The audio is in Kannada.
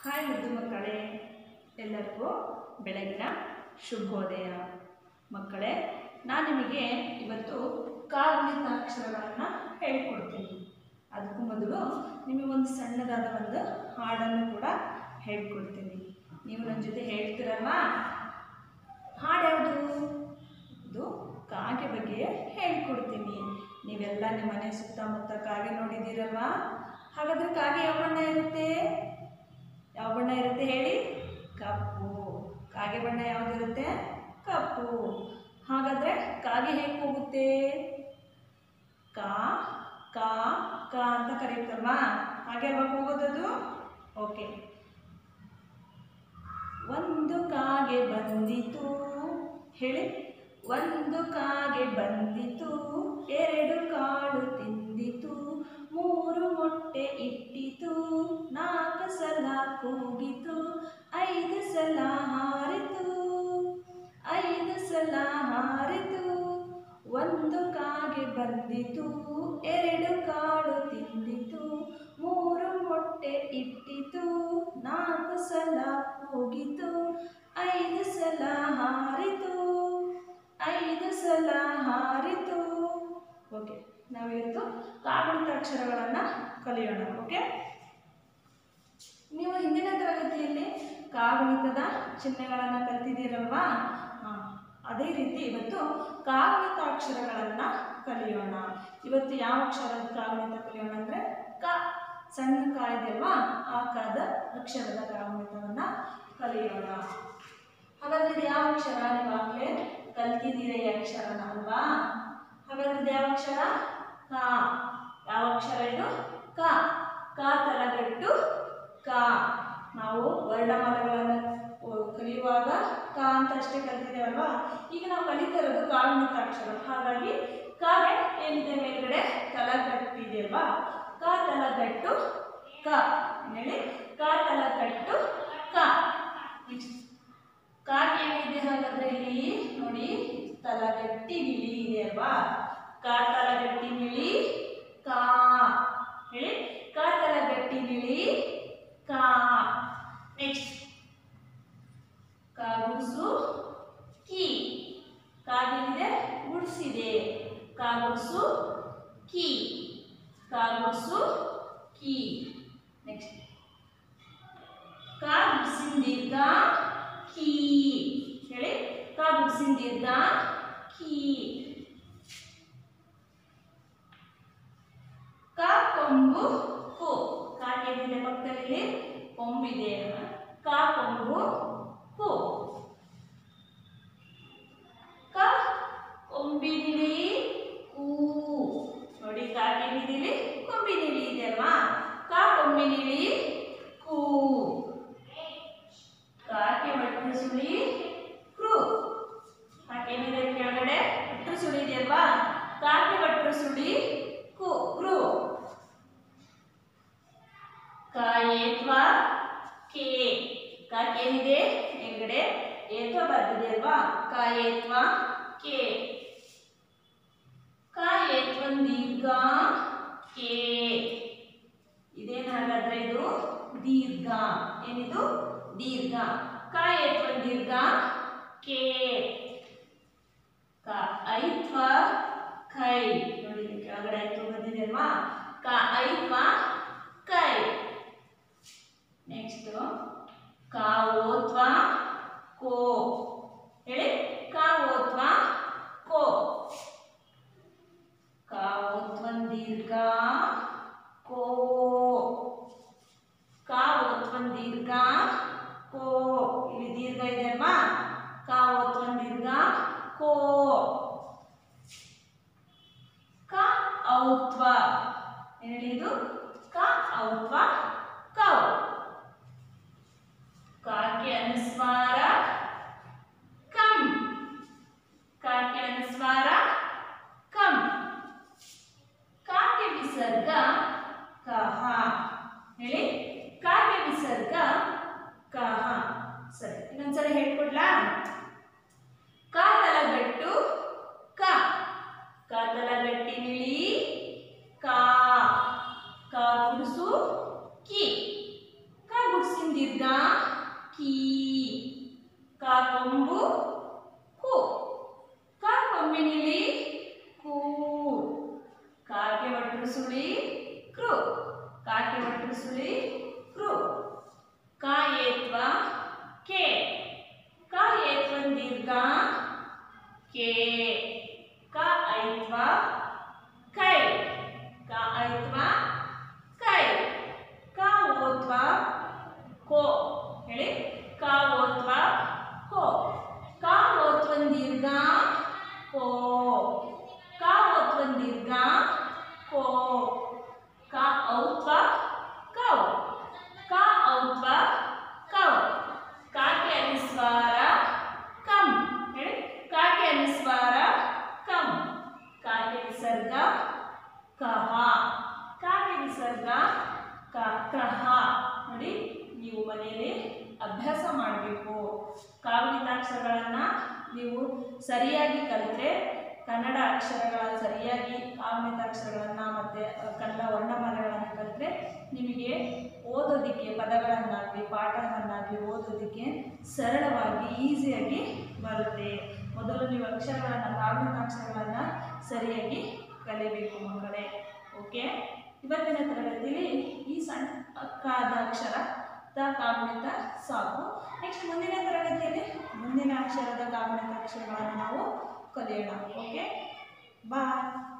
ಹಾಯ್ ಮುದ್ದು ಮಕ್ಕಳೇ ಎಲ್ಲರಿಗೂ ಬೆಳಗಿನ ಶುಭೋದಯ ಮಕ್ಕಳೇ ನಾನು ನಿಮಗೆ ಇವತ್ತು ಕಾಗುಣಿತಾಕ್ಷರಗಳನ್ನು ಹೇಳ್ಕೊಡ್ತೀನಿ ಅದಕ್ಕೂ ಮೊದಲು ನಿಮಗೊಂದು ಸಣ್ಣದಾದ ಒಂದು ಹಾಡನ್ನು ಕೂಡ ಹೇಳ್ಕೊಡ್ತೀನಿ ನೀವು ನನ್ನ ಜೊತೆ ಹೇಳ್ತೀರಲ್ವಾ ಹಾಡು ಯಾವುದು ಇದು ಕಾಗೆ ಬಗ್ಗೆ ಹೇಳ್ಕೊಡ್ತೀನಿ ನೀವೆಲ್ಲ ನಿಮ್ಮ ಮನೆ ಸುತ್ತಮುತ್ತ ಕಾಗೆ ನೋಡಿದ್ದೀರಲ್ವಾ ಹಾಗಾದ್ರೆ ಕಾಗೆ ಯಾವ ಬಣ್ಣ ಇರುತ್ತೆ ಯಾವ ಬಣ್ಣ ಇರುತ್ತೆ ಹೇಳಿ ಕಪ್ಪು ಕಾಗೆ ಬಣ್ಣ ಯಾವುದಿರುತ್ತೆ ಕಪ್ಪು ಹಾಗಾದ್ರೆ ಕಾಗೆ ಹೇಗೆ ಹೋಗುತ್ತೆ ಕಾ ಕಾ ಕಾ ಅಂತ ಕರೀತಲ್ವಾ ಹಾಗೆ ಅಲ್ವಾ ಹೋಗೋದದು ಓಕೆ ಒಂದು ಕಾಗೆ ಬಂದಿತು ಹೇಳಿ ಒಂದು ಕಾಗೆ ಬಂದಿತು ಎರಡು ಕಾಳು ತಿಂದಿತು ಮೂರು ಮೊಟ್ಟೆ ಇಟ್ಟಿತು ನಾಲ್ಕು ಸಲ ಕೂಗಿತು ಐದು ಸಲ ಹಾರಿತು ಐದು ಸಲ ಹಾರಿತು ಒಂದು ಕಾಗೆ ಬಂದಿತು ಎರಡು ಕಾಳು ತಿಂದಿತು ಮೂರು ಮೊಟ್ಟೆ ಇಟ್ಟಿತು ನಾಲ್ಕು ಸಲ ಕೂಗಿತು ಐದು ಸಲ ಹಾರಿತು ಐದು ಸಲ ಹಾರಿತು ಓಕೆ ನಾವಿವತ್ತು ಕಾಗುಣಿತಾಕ್ಷರಗಳನ್ನು ಕಲಿಯೋಣ ಓಕೆ ನೀವು ಹಿಂದಿನ ತರಗತಿಯಲ್ಲಿ ಕಾಗುಣಿತದ ಚಿಹ್ನೆಗಳನ್ನು ಕಲ್ತಿದ್ದೀರಲ್ವಾ ಹಾಂ ಅದೇ ರೀತಿ ಇವತ್ತು ಕಾಗುಣಿತಾಕ್ಷರಗಳನ್ನು ಕಲಿಯೋಣ ಇವತ್ತು ಯಾವ ಅಕ್ಷರದ ಕಾಗುಣಿತ ಕಲಿಯೋಣ ಅಂದರೆ ಕ ಸಣ್ಣ ಕ ಇದೆಯಲ್ವಾ ಆ ಕದ ಅಕ್ಷರದ ಕಾಗುಣಿತವನ್ನು ಕಲಿಯೋಣ ಹಾಗಾದ್ರೆ ಇದು ಯಾವ ಅಕ್ಷರ ನೀವಾಗಲೇ ಕಲ್ತಿದ್ದೀರ ಈ ಅಕ್ಷರನ ಅಲ್ವಾ ಹಾಗಾದ್ರೆ ಇದು ಯಾವ ಅಕ್ಷರ ಕ ಯಾವ ಅಕ್ಷರ ಇದು ಕ ಕ ತಲಗಟ್ಟು ಕ ನಾವು ವರ್ಣಮಾಲೆಗಳನ್ನು ಓ- ಕಲಿಯುವಾಗ ಕ ಅಂತ ಅಷ್ಟೇ ಕಲ್ತಿದ್ದೇವಲ್ವಾ ಈಗ ನಾವು ಕಲಿತಾ ಇರೋದು ಕಾಗುಣಿತ ಅಕ್ಷರ ಹಾಗಾಗಿ ಕಾಗೆ ಏನಿದೆ ಮೇಲ್ಗಡೆ ತಲಗಟ್ಟಿದೆಯಲ್ವಾ ಕ ತಲಗಟ್ಟು ಕ ಹೇಳಿ ಕ ತಲಗಟ್ಟು ಕ ನೆಕ್ಸ್ಟ್ ಕಾಗೆ ಏನಿದೆ ಹಾಗಾದ್ರೆ ಇಲ್ಲಿ ನೋಡಿ ತಲಗಟ್ಟಿ ನಿಳಿ ಇದೆ ಅಲ್ವಾ ಕಾ ತಲಗಟ್ಟಿ ನಿಳಿ ಕಾ ಹೇಳಿ ಕಾ ತಲಗಟ್ಟಿ ನಿಳಿ ಕಾ ನೆಕ್ಸ್ಟ್ ಕಾಗುಡ್ಸು ಕಿ ಕಾಗೇನಿದೆ ಗುಡ್ಸಿದೆ ಕಾಗುಡ್ಸು ಕಿ ಕಾಗುಡ್ಸು ಕಿ ನೆಕ್ಸ್ಟ್ ಕಾ ಗುಡ್ಸಿನ ದೀರ್ಘ ಕೀ ಹೇಳಿ ಕಾ ಗುಡ್ಸಿನ ದೀರ್ಘ ಕೀ ಕ ಕೊಂಬು ಕು ಕಾಗೇನಿದೆ ಪಕ್ಕದಲ್ಲಿ ಕೊಂಬಿದೆ ಕ ಕೊಂಬು ಕು ಕ ಕೊಂಬಿನಿಲಿ ಕೂ ನೋಡಿ ಕಾಗೇನಿದೆ ಕೊಂಬಿನಿಲಿ ಇದೆ ಅಲ್ವಾ ಕ ಕೊಂಬಿನಿಲಿ ಕೂ ಕಾಗೆ ಒಟ್ಟು ಸುಳಿ ಕ್ರೂ ಕಾಗೇನಿದೆ ಕೆಳಗಡೆ ಒಟ್ಟು ಸುಳಿ ಇದೆಯಲ್ವಾ ಕಾಗೆ ಒಟ್ಟು ಸುಳಿ ಕು ಕ್ರೂ ಕಾಯೇತ್ವ ಕೆ ಕಾಕೇನಿದೆ ಮೇಲ್ಗಡೆ ಏತ್ವ ಬರ್ತಿದೆ ಅಲ್ವಾ ಕಾಯೇತ್ವ ಕೆ ಕಾಯೇತ್ವನ್ ದೀರ್ಘ ಕೆ ಇದೇನು ಹಾಗಾದ್ರೆ ಇದು ದೀರ್ಘ ಏನಿದು ದೀರ್ಘ ಕಾಯೇತ್ವನ್ ದೀರ್ಘ ಕೆ ಕ ಐತ್ವ ಕೈ ನೋಡಿ ಇಲ್ಲಿ ಕೆಳಗಡೆ ಐತ್ವ ಬಂದಿದೆ ಅಲ್ವಾ ಕ ಐತ್ವ ಕೈ ನೆಕ್ಸ್ಟ್ ಕಾವೋತ್ವ ಕೋ ಹೇಳಿ ಕಾವೋತ್ವ ಕೋ ಕಾವೋತ್ವನ್ ದೀರ್ಘ ಕೋ ಕಾವೋತ್ವನ್ ದೀರ್ಘ ಕೋ ಇಲ್ಲಿ ದೀರ್ಘ ಇದೆ ಅಲ್ವಾ ಕಾವೋತ್ವನ್ ದೀರ್ಘ ಕೋ ಕ ಔತ್ವ ಏನ್ ಹೇಳಿ ಇದು ಕ ಔತ್ವ ಕೌ ಕಾಕೆ ಅನುಸ್ವಾರ ಕಂ ಕಾಕೆ ಅನುಸ್ವಾರ ಕಂ ಕಾಕೆ ವಿಸರ್ಗ ಕಹ ಹೇಳಿ ಕಾಗೆ ವಿಸರ್ಗ ಕಹ ಸರಿ ಇನ್ನೊಂದ್ಸಲ ಹೇಳ್ಕೊಡ್ಲಾ ಕ ತಲಗಟ್ಟು ಕ ಕ ತಲಗಟ್ಟಿ ನಿಳಿ ಕಾ ಕ ಗುಡ್ಸು ಕಿ ಕ ಗುಡ್ಸಿನ ದೀರ್ಘ ದೀರ್ಘ ಕೀ ಕ ಕೊಂಬು ಕು ಕ ಕೊಂಬಿನಿಲಿ ಕೂ ಕಾಗೆ ಒಟ್ರು ಸುಳಿ ಕೃ ಕಾಗೆ ಒಟ್ರು ಸುಳಿ ಕೃ ಕ ಏತ್ವ ಕೆ ಕ ಏತ್ವನ್ ದೀರ್ಘ ಕೆ ಕ ಐತ್ವ ಕೈ ಕ ಐತ್ವ ಕೈ ಕ ಓತ್ವ ಕೋ ಹೇಳಿ ಕ ಓತ್ವ ಕೋ ಕ ಓತ್ವನ್ ದೀರ್ಘ ಕೋ ಕ ಓತ್ವನ್ ದೀರ್ಘ ಕೋ ಕ ಔತ್ವ ಕೌ ಕ ಔತ್ವ ಕೌ ಕಾಗೆ ಅನಿಸ್ವಾರ ಕಂ ಹೇಳಿ ಕಾಗೆ ಅನಿಸ್ವಾರ ಕಂ ಕಾಗೆ ವಿಸರ್ಗ ಕಹ ಕಾಗೆ ವಿಸರ್ಗ ಕ ಕ್ರಹ ನೋಡಿ ನೀವು ಮನೆಯಲ್ಲಿ ಅಭ್ಯಾಸ ಮಾಡಬೇಕು ಕಾಗುಣಿತಾಕ್ಷರಗಳನ್ನು ನೀವು ಸರಿಯಾಗಿ ಕಲಿತ್ರೆ ಕನ್ನಡ ಅಕ್ಷರಗಳ ಸರಿಯಾಗಿ ಕಾಗುಣಿತಾಕ್ಷರಗಳನ್ನು ಮತ್ತು ಕನ್ನಡ ವರ್ಣಮಾಲೆಗಳನ್ನು ಕಲಿತ್ರೆ ನಿಮಗೆ ಓದೋದಕ್ಕೆ ಪದಗಳನ್ನಾಗಲಿ ಪಾಠವನ್ನಾಗಲಿ ಓದೋದಕ್ಕೆ ಸರಳವಾಗಿ ಈಸಿಯಾಗಿ ಬರುತ್ತೆ ಮೊದಲು ನೀವು ಅಕ್ಷರಗಳನ್ನು ಕಾಗುಣಿತಾಕ್ಷರಗಳನ್ನು ಸರಿಯಾಗಿ ಕಲಿಬೇಕು ಮಕ್ಕಳೇ ಓಕೆ ಇವತ್ತಿನ ತರಗತಿಯಲ್ಲಿ ಈ ಸಣ್ಣಕ್ಕಾದ ಅಕ್ಷರ ದ ಕಾಗುಣಿತ ಸಾಕು ನೆಕ್ಸ್ಟ್ ಮುಂದಿನ ತರಗತಿಯಲ್ಲಿ ಮುಂದಿನ ಅಕ್ಷರದ ಕಾಗುಣಿತ ಅಕ್ಷರಗಳನ್ನು ನಾವು ಕಲಿಯೋಣ ಓಕೆ ಬಾಯ್